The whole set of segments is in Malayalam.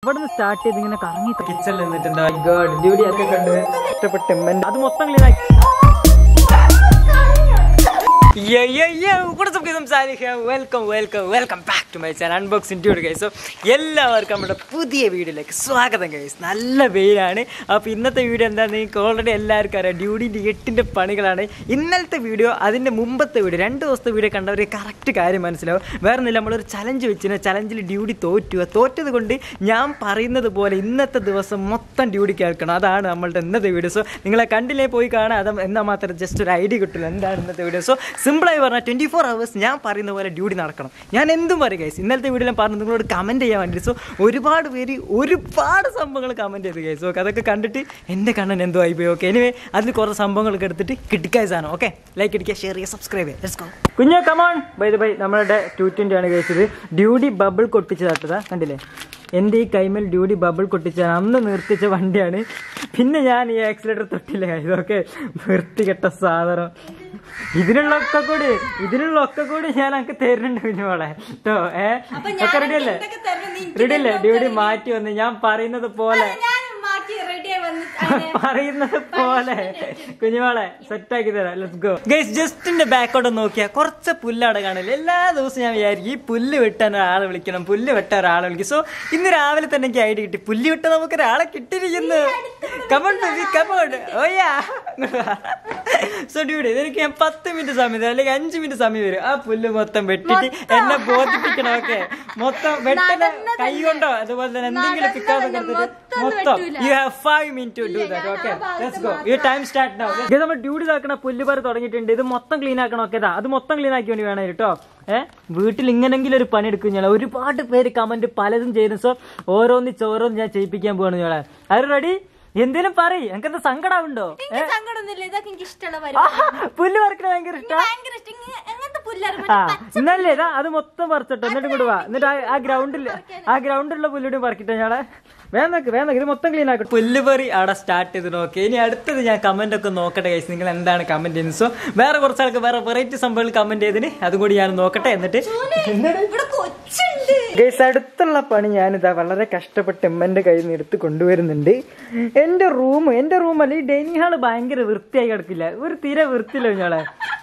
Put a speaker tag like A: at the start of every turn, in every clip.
A: ഇവിടുന്ന് സ്റ്റാർട്ട് ചെയ്ത് ഇങ്ങനെ കറങ്ങി കിച്ചണിൽ നിന്നിട്ടുണ്ട് ഗോഡ് ഡ്യൂട്ടി ഒക്കെ കണ്ട് ഇഷ്ടപ്പെട്ട് എമ്മൻ അത് മൊത്തം ക്ലീൻ ആക്കി welcome welcome welcome back to my channel unboxing duty guys so എല്ലാവർക്കും നമ്മുടെ പുതിയ വീഡിയോയിലേക്ക് സ്വാഗതം ഗൈസ് നല്ല വെയിലാണ് അപ്പോൾ ഇന്നത്തെ വീഡിയോ എന്താ നിങ്ങൾക്ക് ഓൾറെഡി എല്ലാവർക്കും അറിയാം ഡ്യൂട്ടിൻ്റെ എട്ടിൻ്റെ പണികളാണ് ഇന്നലത്തെ വീഡിയോ അതിൻ്റെ മുമ്പത്തെ വീഡിയോ രണ്ട് ദിവസത്തെ വീഡിയോ കണ്ടവർ കറക്റ്റ് കാര്യം മനസ്സിലാവും വേറെ ഒന്നുമില്ല നമ്മളൊരു ചലഞ്ച് വെച്ചിരുന്നു ചലഞ്ചിൽ ഡ്യൂട്ടി തോറ്റു തോറ്റത് കൊണ്ട് ഞാൻ പറയുന്നത് പോലെ ഇന്നത്തെ ദിവസം മൊത്തം ഡ്യൂട്ടി കേൾക്കണം അതാണ് നമ്മളുടെ ഇന്നത്തെ വീഡിയോ സോ നിങ്ങളെ കണ്ടില്ലേ പോയി കാണാം അത് എന്നാൽ മാത്രം ജസ്റ്റ് ഒരു ഐഡിയ കിട്ടില്ല എന്താണ് ഇന്നത്തെ വീഡിയോ സോ സിമ്പിളായി പറഞ്ഞാൽ ട്വൻറ്റി ഫോർ അവേഴ്സ് ഞാൻ പറയുന്ന പോലെ ഡ്യൂട്ടി നടക്കണം ഞാൻ എന്തും പറയും ഗൈസ് ഇന്നലത്തെ വീഡിയോ ഞാൻ പറഞ്ഞു നിങ്ങളോട് കമൻറ്റ് ചെയ്യാൻ വേണ്ടി സോ ഒരുപാട് പേര് ഒരുപാട് സംഭവങ്ങൾ കമൻറ്റ് ചെയ്ത് ഗൈസ് ഓക്കെ അതൊക്കെ കണ്ടിട്ട് എൻ്റെ കണ്ണൻ എന്തോ ആയി പോയി ഓക്കെ എനിവേ അതിൽ കുറച്ച് സംഭവങ്ങളൊക്കെ എടുത്തിട്ട് കിട്ടിക്കായ സാധനം ഓക്കെ ലൈക്ക് അടിക്കുക ഷെയർ ചെയ്യുക സബ്സ്ക്രൈബ് ചെയ്യുക കുഞ്ഞോ കമോൺ ബൈ ബൈ നമ്മളുടെ ടു ട്വൻ്റി ആണ് കഴിച്ചത് ഡ്യൂട്ടി ബബിൾ കൊട്ടിച്ച് തട്ടതാ കണ്ടില്ലേ എൻ്റെ ഈ കൈമൽ ഡ്യൂട്ടി ബബിൾ കൊട്ടിച്ച അന്ന് നിർത്തിച്ച വണ്ടിയാണ് പിന്നെ ഞാൻ ഈ ആക്സിലേറ്റർ തൊട്ടില്ല ഇതൊക്കെ വൃത്തികെട്ട സാധനം ഇതിനുള്ള ഒക്കെ കൂടി ഇതിനുള്ള ഒക്കെ കൂടി ഞാൻ എനിക്ക് തരുന്നുണ്ട് കുഞ്ഞുമോളെ കേട്ടോ ഏ ഒക്കെ റെഡി അല്ലേ റെഡി അല്ലേ ഡ്യൂട്ടി മാറ്റി വന്ന് ഞാൻ പറയുന്നത് പോലെ പറയുന്നത് പോലെ കുഞ്ഞുമോളെ സെറ്റ് ആക്കി തരാം ലെറ്റ്സ് ഗോ ഗൈസ് ജസ്റ്റിന്റെ ബാക്കോട്ട് നോക്കിയാൽ കുറച്ച് പുല്ലവിടെ കാണില്ല എല്ലാ ദിവസവും ഞാൻ വിചാരിക്കും ഈ പുല്ല് വെട്ടാൻ ഒരാളെ വിളിക്കണം പുല്ല് വെട്ടാൻ ഒരാളെ വിളിക്കും സോ ഇന്ന് രാവിലെ തന്നെ എനിക്ക് ഐഡിയ കിട്ടി പുല്ല് വെട്ടാൻ നമുക്ക് ഒരാളെ കിട്ടിയിരിക്കുന്നു കമോൺ ബേബി കമോൺ ഓയാ സോ ഡ്യൂട്ടി എനിക്ക് ഞാൻ പത്ത് മിനിറ്റ് സമയം തരാം അല്ലെങ്കിൽ അഞ്ച് മിനിറ്റ് സമയം വരും ആ പുല്ല് മൊത്തം വെട്ടിട്ട് എന്നെ ബോധിപ്പിക്കണം ഓക്കെ മൊത്തം വെട്ടല കൈ കൊണ്ടോ അതുപോലെ തന്നെ എന്തെങ്കിലും പിക്കാതൊക്കെ എടുത്തിട്ട് മൊത്തം you have five minute to do that okay let's go you time start now ഇത് നമ്മൾ ഡ്യൂട്ടി ആക്കണ പുല്ലുപാറ് തുടങ്ങിയിട്ടുണ്ട് ഇത് മൊത്തം ക്ലീൻ ആക്കണം ഓക്കെ അത് മൊത്തം ക്ലീൻ ആക്കി വേണ്ടി വേണം കേട്ടോ ഏഹ് വീട്ടിൽ ഇങ്ങനെങ്കിലും ഒരു പണി എടുക്കും ഞാൻ ഒരുപാട് പേര് കമന്റ് പലതും ചെയ്യുന്നു സോ ഓരോന്നിച്ച് ഓരോന്ന് ഞാൻ ചെയ്യിപ്പിക്കാൻ പോവാണ് ഞാൻ അത് റെഡി എന്തേലും പറയ് എനിക്ക് എന്താ സങ്കടമുണ്ടോ
B: സങ്കടമൊന്നുമില്ല ഇതൊക്കെ എനിക്ക് ഇഷ്ടമുള്ള പരിപാടി
A: പുല്ല് പറിക്കണ ഭയങ്കര ഇഷ്ടം
B: ഭയങ്കര ഇഷ്ടം ഇങ്ങ- എങ്ങനത്തെ പുല്ലാണ്
A: ആ ഇന്നല്ലേ ഇതാ അത് മൊത്തം പറിച്ചോട്ടോ എന്നിട്ട് ഇങ്ങോട്ട് വാ എന്നിട്ട് ആ- ആ ഗ്രൗണ്ടിൽ ആ ഗ്രൗണ്ടിലുള്ള പുല്ലിടും പറിക്കട്ടെ ഞങ്ങളെ വേഗം നോക്ക് വേഗം നോക്ക് ഇത് മൊത്തം ക്ലീൻ ആക്കട്ടെ പുല്ല് പറി അവിടെ സ്റ്റാർട്ട് ചെയ്ത് നോക്കി ഇനി അടുത്തത് ഞാൻ കമന്റ് ഒക്കെ നോക്കട്ടെ ഗൈസ് നിങ്ങൾ എന്താണ് കമന്റ് ചെയ്യുന്നത് സോ വേറെ കുറച്ച് ആൾക്ക് വേറെ വെറൈറ്റി സംഭവങ്ങൾ കമന്റ് ചെയ്തിന് അതും കൂടി ഞാൻ നോക്കട്ടെ എന്നിട്ട്
B: ഇവിടെ കൊച്ചുണ്ട്
A: ഗൈസ് അടുത്തുള്ള പണി ഞാനിതാ വളരെ കഷ്ടപ്പെട്ട് എമ്മന്റെ കയ്യിൽ നിന്ന് എടുത്ത് കൊണ്ടുവരുന്നുണ്ട് എന്റെ റൂം എന്റെ റൂമല്ല ഈ ഡൈനിങ് ഹാള് ഭയങ്കര വൃത്തിയായി കിടക്കില്ല ഒരു തീരെ വൃത്തിയില്ല ഞങ്ങളെ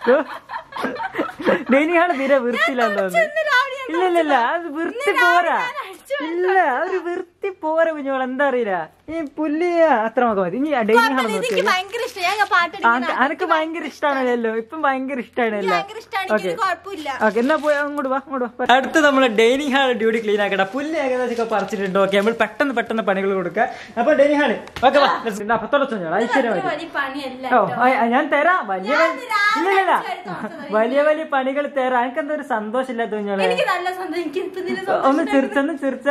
A: ഡൈനിങ് ഹാള് തീരെ വൃത്തിയില്ലാന്ന് തോന്നുന്നു ഇല്ല ഇല്ല ഇല്ല അത് വൃത്തി പോരാ ഇല്ല ഒരു വൃത്തി പോരാ കുഞ്ഞോൾ എന്താ അറിയില്ല ഈ പുല്ല് അത്ര മതി മതി ഇനി ഡൈനിങ് ഹാൾ നോക്കി
B: എനിക്ക് ഭയങ്കര ഇഷ്ടം ഞാൻ പാട്ടടിക്കുന്ന
A: അനക്ക് ഭയങ്കര ഇഷ്ടമാണല്ലോ ഇപ്പം ഭയങ്കര ഇഷ്ടമാണല്ലോ
B: ഭയങ്കര ഇഷ്ടമാണ് എനിക്ക് കുഴപ്പമില്ല
A: ഓക്കെ എന്നാ പോയി അങ്ങോട്ട് വാ അങ്ങോട്ട് വാ അടുത്ത് നമ്മൾ ഡൈനിങ് ഹാൾ ഡ്യൂട്ടി ക്ലീൻ ആക്കട്ടെ പുല്ല് ഏകദേശം ഒക്കെ പറിച്ചിട്ടുണ്ട് ഓക്കെ നമ്മൾ പെട്ടെന്ന് പെട്ടെന്ന് പണികൾ കൊടുക്കുക അപ്പൊ ഡൈനിങ് ഹാള് ഓക്കെ വാ let's go. അപ്പൊ തുടച്ചു ഞാൻ ഐശ്വര്യം മതി
B: വലിയ പണിയല്ല
A: ഓ ആ, ആ, ഞാൻ തരാം വലിയ വലിയ-
B: രാവിലെ
A: ഇല്ല ഇല്ല
B: അടിച്ച് വാരി തുറച്ചതാ.
A: വലിയ വലിയ പണികൾ തരാം എനിക്ക് എന്താ ഒരു സന്തോഷമില്ലാത്ത കുഞ്ഞോളെ
B: എനിക്ക് നല്ല സന്തോഷം എനിക്ക് ഇപ്പൊ ഇതിന്
A: ഒന്ന് ചിരിച്ചൊന്ന് ചിരിച്ച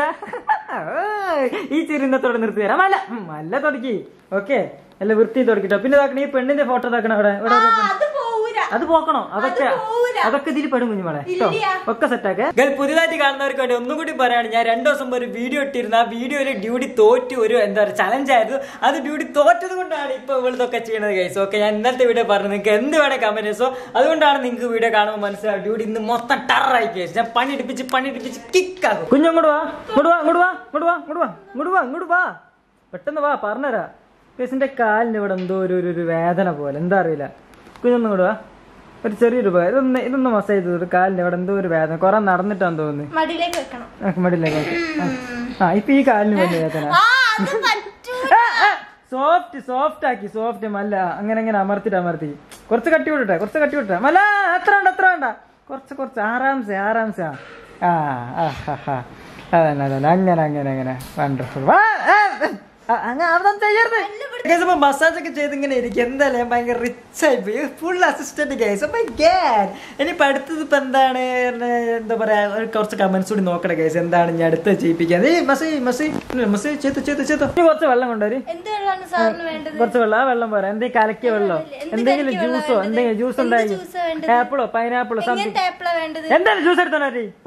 A: ഈ ചിരിന്നത്തോടെ നിർത്തി തരാം അല്ല ഉം, അല്ല തുടക്കി ഓക്കെ അല്ല വൃത്തി തുടക്കിട്ടോ പിന്നെ ഇതാക്കണ ഈ പെണ്ണിന്റെ ഫോട്ടോ ഇതാക്കണം അവിടെ ഇവിടെ ഒരു
B: ആ, അത് പോവൂല
A: അത് പോക്കണോ അതൊക്കെ
B: പോവൂല.
A: അതൊക്കെ ഇതിൽ പെടും കുഞ്ഞുമോളെ കേട്ടോ
B: ഇല്ല.
A: ഒക്കെ സെറ്റാക്കെ പുതിയതായിട്ട് കാണുന്നവർക്ക് വേണ്ടി ഒന്നും കൂടി പറയാണ് ഞാൻ രണ്ടു ദിവസം മുമ്പ് ഒരു വീഡിയോ ഇട്ടിരുന്നു ആ വീഡിയോയിൽ ഡ്യൂട്ടി തോറ്റ് ഒരു എന്താ പറയുക ചലഞ്ച് ആയിരുന്നു അത് ഡ്യൂട്ടി തോറ്റത് കൊണ്ടാണ് ഇപ്പൊ ഇവളിതൊക്കെ ചെയ്യുന്നത് ഗൈസ് ഓക്കെ ഞാൻ ഇന്നത്തെ വീഡിയോ പറഞ്ഞു നിങ്ങൾക്ക് എന്ത് വേണേ കമന്റ് സോ അതുകൊണ്ടാണ് നിങ്ങൾക്ക് വീഡിയോ കാണുമ്പോൾ മനസ്സിലാവും ഡ്യൂട്ടി ഇന്ന് മൊത്തം ടറായി കേസ് ഞാൻ പണി എടുപ്പിച്ച് പണി എടുപ്പിച്ച് കിക്കാക്കും കുഞ്ഞങ്ങോട്ട് വാ ഇങ്ങോട്ട് വാ ഇങ്ങോട്ട് വാ ഇങ്ങോട്ട് വാ ഇങ്ങോട്ട് വാ ഇങ്ങോട്ട് വാ ഇങ്ങോട്ട് വാ പെട്ടെന്ന് വാ പറഞ്ഞുതരാ കേസിന്റെ കാലിന് ഇവിടെ എന്തോ ഒരു ഒരു- ഒരു വേദന പോലെ എന്താ അറിയില്ല കുഞ്ഞൊന്നും കൂടെ വാ ഒരു ചെറിയൊരു ഉപകാരം ഇതൊന്ന് ഇതൊന്ന് മസാജ് ചെയ്തു ഒരു കാലിന് ഇവിടെ എന്തോ ഒരു വേദന കുറെ നടന്നിട്ടാന്ന് തോന്നുന്നു
B: മടിയിലേക്ക് വെക്കണം
A: മടിയിലേക്ക് ആ ഇപ്പൊ ഈ കാലിന് വലിയ വേദന
B: ആ അത് പറ്റൂ
A: സോഫ്റ്റ് സോഫ്റ്റ് ആക്കി സോഫ്റ്റ് മല്ല അങ്ങനെ അങ്ങനെ അമർത്തിട്ട് അമർത്തി കുറച്ച് കട്ടി വിടട്ടെ കുറച്ച് കട്ടി വിടട്ടെ മല്ല അത്ര വേണ്ട അത്ര വേണ്ട കുറച്ച് കുറച്ച് ആറാംസെ ആറാംസെ ആ ആ ആ ഹാ ഹാ അതന്നെ അതന്നെ അങ്ങനെ അങ്ങനെ അങ്ങനെ വണ്ടർഫുൾ അങ്ങനെ അവിടെ ചെയ്യരുത് മസാജ് ഒക്കെ ചെയ്ത് ഇങ്ങനെ ഇരിക്കും എന്തായാലും ഞാൻ ഭയങ്കര റിച്ച് ആയി പോയി ഫുൾ അസിസ്റ്റന്റ് ഗൈസ് അപ്പൊ ഗ്യാൻ ഇനിയിപ്പോ അടുത്തത് ഇപ്പൊ എന്താണ് എന്താ പറയാ ഒരു കുറച്ച് കമന്റ്സ് കൂടി നോക്കട്ടെ ഗൈസ് എന്താണ് ഞാൻ അടുത്ത് ചെയ്യിപ്പിക്കാൻ ഏയ് മസി മസി മസി ചെയ്തു ചെയ്തു ചെയ്തു ഇനി കുറച്ച് വെള്ളം കൊണ്ടുവരും
B: എന്ത് വെള്ളമാണ് സാറിന് വേണ്ടത്
A: കുറച്ച് വെള്ളം ആ വെള്ളം പോരാ എന്തെങ്കിലും കലക്കിയ വെള്ളം
B: എന്ത്
A: എന്തെങ്കിലും
B: കലക്കിയ വെള്ളം
A: ജ്യൂസോ
B: വേണ്ടത്?
A: എന്തെങ്കിലും ജ്യൂസ്
B: എന്ത്
A: ഉണ്ടായി
B: ജ്യൂസാ വേണ്ടത്?
A: ആപ്പിളോ പൈനാപ്പിളോ സംതിങ്
B: എങ്ങനത്തെ ആപ്പിളാ വേണ്ടത്
A: എന്തായാലും ജ്യൂസ് എടുത്തോണ്ടി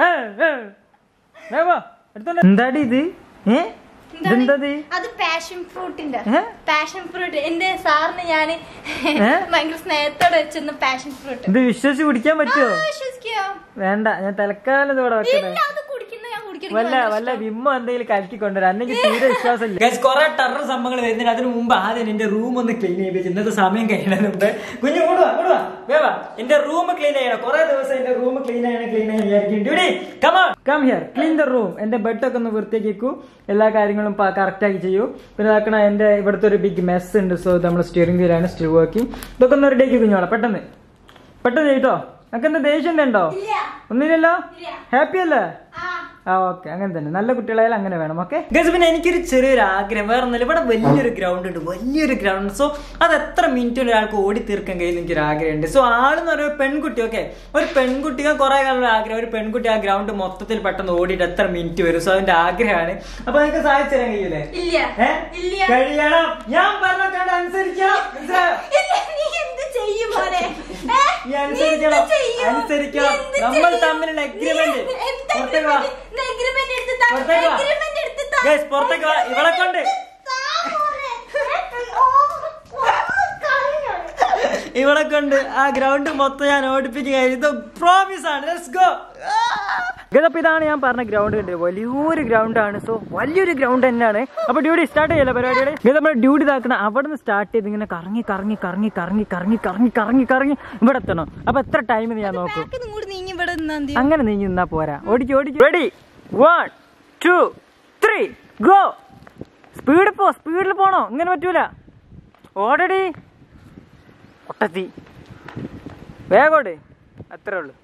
A: എന്താടി ഇത് ഏ ഇതെന്തത്
B: അത് പാഷൻ ഫ്രൂട്ടിന്റെ
A: ഏ?
B: പാഷൻ ഫ്രൂട്ട് എന്റെ സാറിന് ഞാൻ
A: ഏ?
B: ഭയങ്കര സ്നേഹത്തോടെ വെച്ചിരുന്ന പാഷൻ ഫ്രൂട്ട്
A: ഇത് വിശ്വസിച്ച് കുടിക്കാൻ പറ്റുമോ
B: വിശ്വസിക്കോ
A: വേണ്ട ഞാൻ തൽക്കാലം ഇത് ഇവിടെ വെക്കട്ടെ
B: ഇല്ല അത് കുടിക്കുന്ന ഞാൻ കുടിക്കാൻ
A: വല്ല വല്ല വിമ്മോ എന്തെങ്കിലും കലക്കി കൊണ്ടുവരാം അല്ലെങ്കിൽ തീരെ വിശ്വാസമില്ല കുറെ ടെറർ സംഭവങ്ങൾ വരുന്നുണ്ട് അതിന് മുമ്പ് ആദ്യം എന്റെ റൂം ഒന്ന് ക്ലീൻ ചെയ്യിപ്പിച്ചു ഇന്നത്തെ സമയം കഴിയുന്നുണ്ട് കുഞ്ഞു കൂടുവാ കൂടുവാ വേവാ എന്റെ റൂം ക്ലീൻ ചെയ്യണം കുറെ ദിവസം എന്റെ റൂം ക്ലീൻ ചെയ്യണം ക്ലീൻ ചെയ്യാൻ വിചാരിക്കും duty come come here clean the room എന്റെ ബെഡൊക്കെ ഒന്ന് വൃത്തിയാക്കിക്കൂ എല്ലാ കാര്യങ്ങളും കറക്റ്റ് ആക്കി ചെയ്യൂ പിന്നെ ഇതാക്കണ എന്റെ ഇവിടുത്തെ ഒരു ബിഗ് മെസ് ഉണ്ട് സോ നമ്മൾ സ്റ്റിയറിംഗ് വീലാണ് സ്റ്റിൽ വർക്കിംഗ് ഇതൊക്കെ ഒന്ന് റെഡിയാക്കി കുഞ്ഞോളെ പെട്ടെന്ന് പെട്ടെന്ന് ചെയ്തോ നമുക്ക് എന്താ ദേഷ്യം ഉണ്ടോ
B: ഇല്ല
A: ഒന്നുമില്ലല്ലോ
B: ഇല്ല.
A: ഹാപ്പി അല്ലേ
B: ആ
A: ആ ഓക്കെ അങ്ങനെ തന്നെ നല്ല കുട്ടികളായാലും അങ്ങനെ വേണം ഓക്കെ ഗസ് പിന്നെ എനിക്കൊരു ചെറിയൊരു ആഗ്രഹം വേറെ ഒന്നുമില്ല ഇവിടെ വലിയൊരു ഗ്രൗണ്ട് ഉണ്ട് വലിയൊരു ഗ്രൗണ്ട് സോ അത് എത്ര മിനിറ്റ് ഒരാൾക്ക് ഓടി തീർക്കാൻ കഴിയുന്ന എനിക്കൊരു ആഗ്രഹമുണ്ട് സോ ആളെന്ന് പറയുന്ന പെൺകുട്ടി ഓക്കെ ഒരു പെൺകുട്ടിക്ക് കുറെ കാലം ആഗ്രഹം ഒരു പെൺകുട്ടി ആ ഗ്രൗണ്ട് മൊത്തത്തിൽ പെട്ടെന്ന് ഓടിയിട്ട് എത്ര മിനിറ്റ് വരും സോ അതിന്റെ ആഗ്രഹമാണ് അപ്പൊ നിങ്ങൾക്ക് സാധിച്ചു തരാൻ കഴിയൂലേ
B: ഇല്ല
A: ഏ?
B: ഇല്ല
A: കഴിയണം ഞാൻ പറഞ്ഞ കണ്ട് അനുസരിക്കണം മനസ്സിലായോ?
B: ഇല്ല, നീ എന്ത് ചെയ്യും മോനെ ഏ?
A: നീ
B: നീ
A: അനുസരിക്കണം.
B: എന്ത് ചെയ്യും?
A: അനുസരിക്കണം.
B: നീ എന്ത്
A: നമ്മൾ
B: ചെയ്യും?
A: തമ്മിലുള്ള
B: നീ
A: agreement.
B: എന്ത്
A: പുറത്തേക്ക് വാ.
B: agreement? നീ agreement എടുത്ത് താ.
A: പുറത്തേക്ക് വാ.
B: agreement എടുത്ത് താ.
A: Guys, പുറത്തേക്ക് വാ. ഇവളെ കൊണ്ട്.
B: താ മോനെ. ഓ, ഓ, കളിയാണ്.
A: ഇവിടെ കൊണ്ട് ആ ഗ്രൗണ്ട് മൊത്തം ഞാൻ ഓടിപ്പിച്ച് കഴിഞ്ഞു പ്രോമിസ് ആണ് ലെറ്റ്സ് ഗോ ഗതപ്പ് ഇതാണ് ഞാൻ പറഞ്ഞ ഗ്രൗണ്ട് കണ്ടത് വലിയൊരു ഗ്രൗണ്ട് ആണ് സോ വലിയൊരു ഗ്രൗണ്ട് തന്നെയാണ് അപ്പൊ ഡ്യൂട്ടി സ്റ്റാർട്ട് ചെയ്യല്ലേ പരിപാടിയുടെ ഇത് നമ്മൾ ഡ്യൂട്ടി ഇതാക്കണം അവിടെ നിന്ന് സ്റ്റാർട്ട് ചെയ്ത് ഇങ്ങനെ കറങ്ങി കറങ്ങി കറങ്ങി കറങ്ങി കറങ്ങി കറങ്ങി കറങ്ങി കറങ്ങി ഇവിടെ എത്തണം അപ്പൊ എത്ര ടൈം ഞാൻ നോക്കും
B: ബാക്കിൽ നിന്ന് കൂടി നീങ്ങി ഇവിടെ നിന്നാ മതി.
A: അങ്ങനെ നീങ്ങി നിന്നാ പോരാ ഓടിക്കോ ഓടിക്കോ ready one two three go speed പോ സ്പീഡിൽ പോണോ ഇങ്ങനെ പറ്റൂല ഓടടി ഒട്ടത്തി വേഗോട് അത്രേ ഉള്ളു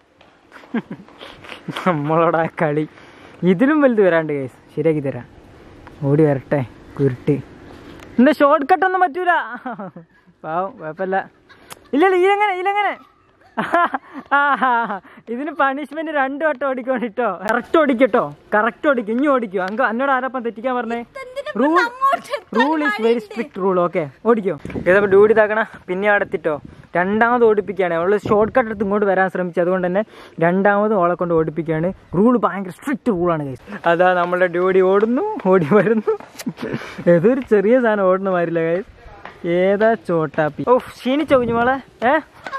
A: നമ്മളോടാ കളി ഇതിലും വലുത് വരാണ്ട് കേസ് ശരിയാക്കി തരാം ഓടി വരട്ടെ കുരുട്ട് എന്റെ ഷോർട്ട് കട്ട് ഒന്നും പറ്റൂല പാവം കുഴപ്പമില്ല ഇല്ലല്ല ഇതിലെങ്ങനെ ഇതിലെങ്ങനെ ആ ഇതിന് പണിഷ്മെന്റ് രണ്ടു വട്ടം ഓടിക്കോണ്ടിട്ടോ കറക്റ്റ് ഓടിക്കട്ടോ കറക്റ്റ് ഓടിക്കും ഇനി ഓടിക്കോ അങ്ങ് എന്നോട് ആരപ്പം തെറ്റിക്കാൻ പറഞ്ഞേ rule rule is very strict rule okay ഓടിക്കോ ഇതപ്പോ ഡ്യൂട്ടി ഇതാക്കണ പിന്നെ അവിടെ എത്തിട്ടോ രണ്ടാമത് ഓടിപ്പിക്കുകയാണ് അവള് ഷോർട്ട് കട്ട് എടുത്ത് ഇങ്ങോട്ട് വരാൻ ശ്രമിച്ചു അതുകൊണ്ട് തന്നെ രണ്ടാമത് ഓളെ കൊണ്ട് ഓടിപ്പിക്കുകയാണ് റൂൾ ഭയങ്കര സ്ട്രിക്റ്റ് റൂളാണ് ഗൈസ് അതാ നമ്മളുടെ ഡ്യൂട്ടി ഓടുന്നു ഓടി വരുന്നു ഏതൊരു ചെറിയ സാധനം ഓടുന്ന മാറില്ല ഗൈസ് ഏതാ ചോട്ടാപ്പി ഓ ക്ഷീണിച്ചോ കുഞ്ഞുമോളെ ഏ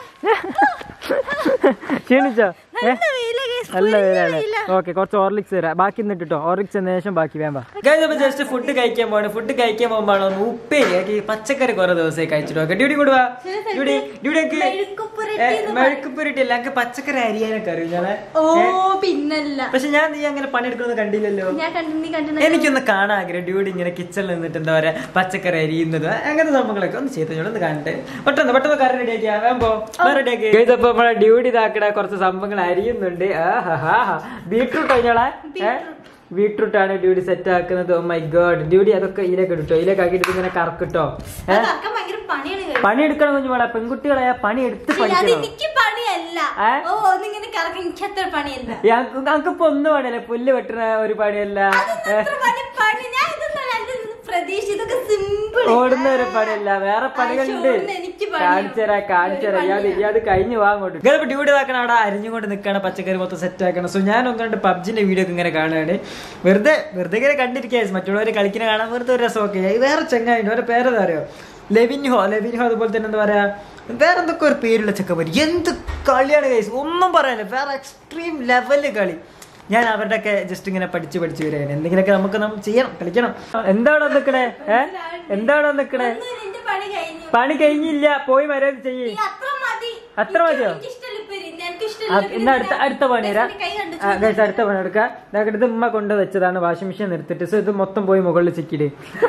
A: ക്ഷീണിച്ചോ ഏ
B: നല്ല വെയിലാ guys.
A: നല്ല
B: പൊരിഞ്ഞ
A: പേരല്ലേ
B: വെയിലാ.
A: ഓക്കെ കുറച്ച് ഓർലിക്സ് തരാം ബാക്കി എന്നിട്ടോ ഓർലിക്സ് എന്ന ശേഷം ബാക്കി വേണ്ട ജസ്റ്റ് ഫുഡ് കഴിക്കാൻ പോണ് ഫുഡ് കഴിക്കാൻ പോകുമ്പോഴാണ് ഒന്ന് ഉപ്പേരി പച്ചക്കറി കുറെ ദിവസമായി കഴിച്ചിട്ട് നോക്കാം ഡ്യൂട്ടി കൊടുവാ ഡ്യൂട്ടി ഡ്യൂട്ടി
B: മെഴുക്കുപുരട്ടി എന്ന്
A: മെഴുക്കുപ്പുരട്ടി അല്ല എനിക്ക് പച്ചക്കറി അരിയാനൊക്കെ അറിയും ഞാൻ
B: ഓ പിന്നല്ല
A: പക്ഷെ ഞാൻ നീ അങ്ങനെ പണിയെടുക്കുന്നത് കണ്ടില്ലല്ലോ
B: ഞാൻ കണ്ടു നീ കണ്ടു
A: എനിക്കൊന്ന് കാണാൻ ആഗ്രഹം ഡ്യൂട്ടി ഇങ്ങനെ കിച്ചണിൽ നിന്നിട്ട് എന്താ പറയാ പച്ചക്കറി അരിയുന്നത് അങ്ങനത്തെ സംഭവങ്ങളൊക്കെ ഒന്ന് ചെയ്ത് ഞാൻ ഒന്ന് കാണട്ടെ പെട്ടെന്ന് പെട്ടെന്ന് കറി റെഡിയാക്കിയാ വേമ്പോ റെഡിയാക്കി ഇതപ്പോ നമ്മളെ ഡ്യൂട്ടി ഇതാക്കണ കുറച്ച് സംഭവങ്ങൾ അരിയുന്നുണ്ട് ബീട്രൂട്ട് കഴിഞ്ഞോളെ ബീട്രൂട്ട് ആണ് ഡ്യൂട്ടി സെറ്റ് ആക്കുന്നത് ഓ മൈ ഗോഡ് ഡ്യൂട്ടി അതൊക്കെ ഇതിലേക്ക് ഇട്ടോ ഇതിലേക്ക് ആക്കിയിട്ട് ഇങ്ങനെ കറക്കിട്ടോ ഏഹ്
B: കറക്കാൻ ഭയങ്കര പണിയാണ് guys.
A: പണി എടുക്കണം കുഞ്ഞു മോളെ പെൺകുട്ടികളെ പണി എടുത്ത്
B: ഇല്ല, അത്
A: പഠിക്കണം
B: എനിക്ക് പണിയല്ല
A: ഏ?
B: ഓ ഒന്നിങ്ങനെ കറക്കി എനിക്ക് അത്ര പണിയല്ല
A: ഞങ്ങൾക്കിപ്പോ ഒന്നും പണിയല്ല പുല്ല് വെട്ടുന്ന ഒരു പണിയല്ല ഏ,
B: അത്ര പണി പണി ഞാൻ ഇതൊന്നും അല്ല പ്രതീക്ഷ ഇതൊക്കെ സിമ്പിൾ
A: ഓടുന്ന ഒരു പണിയല്ല വേറെ പണികളുണ്ട്
B: ഓടുന്ന എനിക്ക് പണിയാ.
A: കാണിച്ചരാ കാണിച്ചരാ
B: ഒരു
A: ഇയാത് ഇയാത് കഴിഞ്ഞു വാങ്ങോട്ട് ഇങ്ങനെ ഡ്യൂട്ടി ആക്കണം അവിടെ അരിഞ്ഞുകൊണ്ട് നിൽക്കണം പച്ചക്കറി മൊത്തം സെറ്റ് ആക്കണം സോ ഞാൻ ഒന്ന് രണ്ട് പബ്ജിന്റെ വീഡിയോ ഒക്കെ ഇങ്ങനെ കാണുകയാണ് വെറുതെ വെറുതെ ഇങ്ങനെ കണ്ടിരിക്കുക മറ്റുള്ളവർ കളിക്കുന്ന കാണാൻ വെറുതെ ഒരു രസമൊക്കെ വേറെ ചെങ്ങായി അവരുടെ പേരെന്താ അറിയോ ലെവിൻഹോ ലെവിൻഹോ അതുപോലെ തന്നെ എന്താ പറയാ വേറെ എന്തൊക്കെ ഒരു പേരുള്ള ചെക്കന്മാർ എന്ത് കളിയാണ് കൈസ് ഒന്നും പറയാനില്ല വേറെ എക്സ്ട്രീം ലെവല് കളി ഞാൻ അവരുടെ ഒക്കെ ജസ്റ്റ് ഇങ്ങനെ പഠിച്ച് പഠിച്ച് വരികയാണ് എന്തെങ്കിലുമൊക്കെ നമുക്ക് നമ്മൾ ചെയ്യണം കളിക്കണം എന്താണ് നിക്കണേ ഏ എന്താണ് നിക്കണേ
B: നിന്റെ പണി കഴിഞ്ഞു
A: പണി കഴിഞ്ഞില്ല പോയി മര്യാദ ചെയ്യേ
B: നീ അത്ര മതി
A: അത്ര മതിയോ?
B: എനിക്ക് ഇഷ്ടമില്ല ഇപ്പൊ ഇത്. നിനക്ക്
A: ആ,
B: ഇഷ്ടമില്ല
A: ഇന്ന് അടുത്ത അടുത്ത പണി തരാം
B: കൈ കണ്ടു
A: ആ, guys, അടുത്ത പണി എടുക്കാം ഇതാക്കട്ടെ, ഇത് ഉമ്മ കൊണ്ട് വെച്ചതാണ് വാഷിംഗ് മെഷീൻ നിർത്തിട്ട് സോ ഇത് മൊത്തം പോയി മുകളിൽ ചിക്കിട്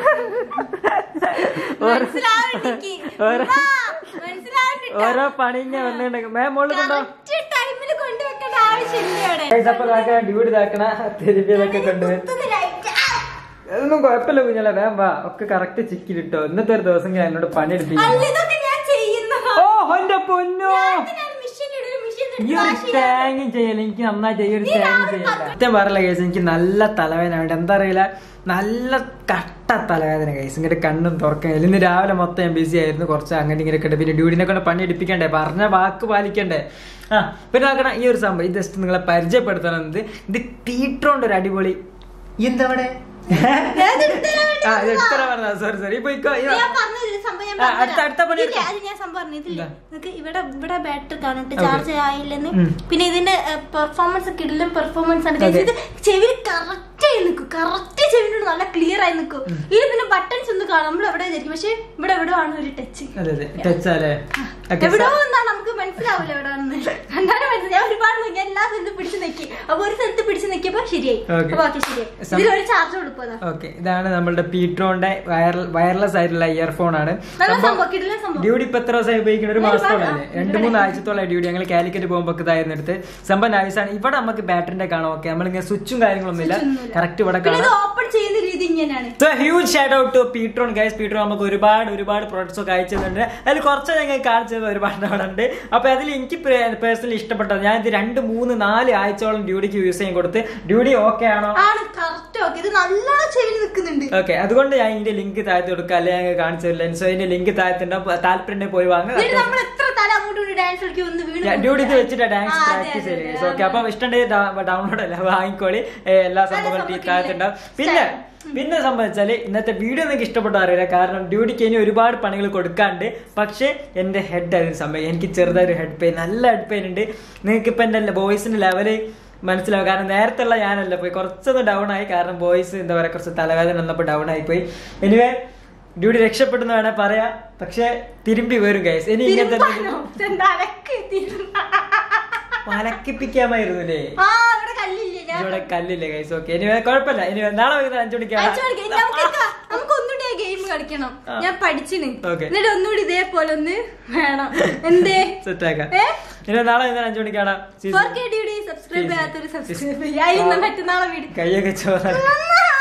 B: മനസ്സിലാവണ്ടിക്ക്
A: ഓരോ-
B: മനസ്സിലാവണ്ടിട്ട്
A: ഓരോ പണി ഇങ്ങനെ വന്നിട്ടുണ്ടെങ്കിൽ മേ മുകളിൽ കൊണ്ടോ
B: ടൈമിൽ കൊണ്ടുവെക്കേണ്ട ആവശ്യമില്ല അവിടെ
A: Guys, അപ്പൊ ഇതാക്കണ ഡ്യൂട്ടി ഇതാക്കണ തിരുപ്പിയതൊക്കെ കൊണ്ടുവരും
B: കുത്തുന്ന light. ആ!
A: അതൊന്നും കുഴപ്പമില്ല കുഞ്ഞാലെ വേം വാ ഒക്കെ കറക്റ്റ് ചിക്കിലിട്ടോ ഇന്നത്തെ ഒരു ദിവസം ഞാൻ എന്നോട് പണി
B: അല്ല
A: എടുപ്പിക്കുന്നു
B: ഇതൊക്കെ ഞാൻ ചെയ്യുന്നതാ.
A: ഓ എന്റെ പൊന്നോ
B: ഞാൻ machine ഇടല്, machine
A: ഈ
B: ഇട്ട്
A: ഒരു
B: wash ചെയ്യാം.
A: ടാങ്ങിങ് ചെയ്യല എനിക്ക് നന്നായിട്ട് ഈ ഒരു ടാങ്ങിങ് ചെയ്യല സത്യം പറയില്ല കേസ് എനിക്ക് നല്ല തലവേദന ഉണ്ട് എന്താ അറിയില്ല നല്ല കട്ട തലവേദന കേസ് ഇങ്ങോട്ട് കണ്ണും തുറക്കാൻ ഇന്ന് രാവിലെ മൊത്തം ഞാൻ ബിസി ആയിരുന്നു കുറച്ച് അങ്ങനെ ഇങ്ങനെ കിട്ടും പിന്നെ ഡ്യൂഡിനെ കൊണ്ട് പണി എടുപ്പിക്കണ്ടേ പറഞ്ഞ വാക്ക് പാലിക്കണ്ടേ ആ പിന്നെ നോക്കണം ഈ ഒരു സംഭവം ഇത് ജസ്റ്റ് നിങ്ങളെ പരിചയപ്പെടുത്തണത് ഇത് പീട്രോണ്ട് ഒരു അടിപൊളി എന്താ അവിടെ
B: ഞാൻ ഇത് എടുത്തരാൻ വേണ്ടി
A: ആ ഇത് എടുത്തരാൻ പറഞ്ഞ സോറി സോറി ഇപ്പൊ ഇക്കോ
B: ഞാൻ പറഞ്ഞത് സംഭവം ഞാൻ
A: ആ, അടുത്ത-
B: പറഞ്ഞുതരാം.
A: അടുത്ത പണി
B: ഇല്ല,
A: എടുക്കാം.
B: അത് ഞാൻ സംഭവം പറഞ്ഞു ഇതില്ലേ
A: എന്താ?
B: നിങ്ങക്ക് ഇവിടെ ഇവിടെ ബാറ്ററി കാണിട്ട്
A: Okay.
B: ചാർജ് ആയില്ലെന്ന്
A: ഉം.
B: പിന്നെ ഇതിന്റെ പെർഫോമൻസ് കിടിലും പെർഫോമൻസ് ആണ് guys.
A: Okay.
B: ഇത് ചെവിയിൽ കറക്റ്റ് ആയി നിൽക്കും കറക്റ്റ് ചെവിനോട് നല്ല ക്ലിയർ ആയി നിൽക്കും ഇതിൽ പിന്നെ ബട്ടൺസ് ഒന്നും കാണാം നമ്മൾ എവിടെ വിചാരിക്കും പക്ഷെ ഇവിടെ എവിടെ ആണ് ഒരു ടച്ച്
A: അതെ അതെ ടച്ച് അല്ലേ ഓക്കെ
B: എവിടോ എന്നാണ് നമുക്ക് മനസ്സിലാവില്ല എവിടെ ആണെന്ന് കണ്ടാലും മനസ്സിലായി ഞാൻ ഒരുപാട് നോക്കി എല്ലാ സ്ഥലത്തും പിടിച്ച് നിൽക്കി അപ്പൊ ഒരു സ്ഥലത്ത് പിടിച്ച് നിൽക്കിയപ്പോ ശരിയായി
A: Okay.
B: അപ്പൊ ഓക്കെ ശരിയായി
A: സം-
B: ഇതിൽ ഒരു ചാർജ് കൊടുപ്പതാ
A: ഓക്കെ ഇതാണ് നമ്മളുടെ പീട്രോന്റെ വയർലെസ് ആയിട്ടുള്ള ഇയർഫോൺ ആണ്
B: നല്ല
A: സംഭവം
B: സംഭവം കിടിലൻ സംഭവം
A: ഡ്യൂഡി ഇപ്പൊ എത്ര ദിവസമായി ഉപയോഗിക്കുന്ന ഒരു
B: ഒരുപാട്
A: മാസത്തോളം
B: ആ,
A: അല്ലേ രണ്ട്
B: ഒരുപാട്
A: മൂന്ന് ആഴ്ചത്തോളം ഡ്യൂട്ടി ഞങ്ങൾ കാലിക്കറ്റ് പോകുമ്പോൾ ഇതായിരുന്നു എടുത്ത് സംഭവം നൈസാണ് ഇവിടെ നമുക്ക് ബാറ്ററിന്റെ കാണാം ഓക്കെ നമ്മളിങ്ങനെ സ്വിച്ചും കാര്യങ്ങളൊന്നും ഇല്ല
B: ഒന്നുമില്ല.
A: കറക്റ്റ് ഇവിടെ
B: പിന്നെ ഇത്
A: കാണാം
B: ഓപ്പൺ ചെയ്യുന്ന രീതി ഇങ്ങനെയാണ്
A: so huge shout out to പീട്രോൺ ഗൈസ് പീട്രോൺ നമുക്ക് ഒരുപാട് ഒരുപാട് പ്രോഡക്ട്സ് ഒക്കെ അയച്ചു തന്നിട്ടുണ്ട് അതിൽ കുറച്ച് ഞങ്ങൾ കാണിച്ചത് ഒരുപാട് അവിടെ ഉണ്ട് അപ്പൊ അതിൽ എനിക്ക് പേഴ്സണലി ഇഷ്ടപ്പെട്ടത് ഞാൻ ഇത് രണ്ട് മൂന്ന് നാല് ആഴ്ചയോളം ഡ്യൂട്ടിക്ക് യൂസ് ചെയ്യാൻ കൊടുത്ത് ഡ്യൂട്ടി ഓക്കെ ആണോ
B: ആണ് കറക്റ്റ് ഓക്കെ ഇത് നല്ലോണം ചെവിയിൽ നിൽക്കുന്നുണ്ട്
A: ഓക്കെ അതുകൊണ്ട് ഞാൻ ഇതിന്റെ ലിങ്ക് താഴത്ത് കൊടുക്കുക അല്ലെങ്കിൽ ഞങ്ങൾ കാണിച്ചു തരില്ല സോ ഇതിന്റെ ലിങ്ക് താഴത്തുണ്ടാവും താല്പര്യം പോയി വാങ്ങുക
B: എന്നിട്ട് നമ്മൾ എത്ര തല അങ്ങോട്ടും ഇങ്ങോട്ടും ഡാൻസ് കളിക്കും ഒന്ന് വീണ്
A: ഡ്യൂട്ടി ഇത് വെച്ചിട്ട് ഡാൻസ്
B: ആ, അതെ,
A: പ്രാക്ടീസ്
B: അതെ,
A: ചെയ്യുക
B: അതെ,
A: ഓക്കെ അപ്പൊ ഇഷ്ടമുണ്ടെങ്കിൽ ഡൗൺലോഡ് അല്ല വാങ്ങിക്കോളി ഏ, എല്ലാ സംഭവങ്ങളും
B: സംഭവം
A: ഈ താഴത്തുണ്ടാവും
B: ഇല്ലേ?
A: പിന്നെ പിന്നെ സംബന്ധിച്ചാല് ഇന്നത്തെ വീഡിയോ നിങ്ങൾക്ക് ഇഷ്ടപ്പെട്ട അറിയില്ല കാരണം ഡ്യൂട്ടിക്ക് ഇനി ഒരുപാട് പണികൾ കൊടുക്കാണ്ട് പക്ഷെ എന്റെ ഹെഡ് അതിന് സമയം എനിക്ക് ചെറുതായൊരു ഹെഡ് പെയിൻ നല്ല ഹെഡ് പെയിൻ ഉണ്ട് നിങ്ങൾക്ക് ഇപ്പൊ എന്റെ വോയിസിന്റെ ലെവല് മനസ്സിലാവും കാരണം നേരത്തുള്ള ഞാനല്ല പോയി കുറച്ചൊന്ന് ഡൗൺ ആയി കാരണം വോയിസ് എന്താ പറയാ കുറച്ച് തലവേദന വന്നപ്പോൾ ഡൗൺ ആയി പോയി എനിവേ ഡ്യൂട്ടി രക്ഷപ്പെടുന്ന വേണേ പറയാ പക്ഷെ തിരുമ്പി വരും ഗൈസ് ഇനി ഇങ്ങനത്തെ
B: തിരുമ്പാനോ? ഇതെന്താ അലക്ക് തിരുമ്പാ.
A: പലക്കിപ്പിക്കാമായിരുന്നു അല്ലേ
B: ആ ഇവിടെ കല്ലില്ലേ ഞാൻ
A: ഇവിടെ കല്ലില്ല ഗൈസ് ഓക്കെ ഇനി കുഴപ്പമില്ല ഇനി നാളെ വൈകുന്നേരം അഞ്ചു മണിക്കാണ്
B: അയച്ചു കളിക്കാം. ഇനി നമുക്ക് ഇക്ക- നമുക്ക് ഒന്നുകൂടി ഗെയിം കളിക്കണം
A: ആ.
B: ഞാൻ പഠിച്ചിന്
A: Okay.
B: എന്നിട്ട് ഒന്നുകൂടി ഇതേപോലെ ഒന്ന് വേണം എന്തേ
A: സെറ്റ് ആക്കാം
B: ഏ?
A: ഇനി നാളെ വൈകുന്നേരം അഞ്ചു മണിക്കാണ്
B: ഫോർ കെ ഡി സബ്സ്ക്രൈബ് ചെയ്യാത്തൊരു സബ്സ്ക്രൈബ് ചെയ്യാം ഇന്ന് മറ്റന്നാളെ വീട്
A: കയ്യൊക്കെ ചോറാണ്
B: നന്നാ.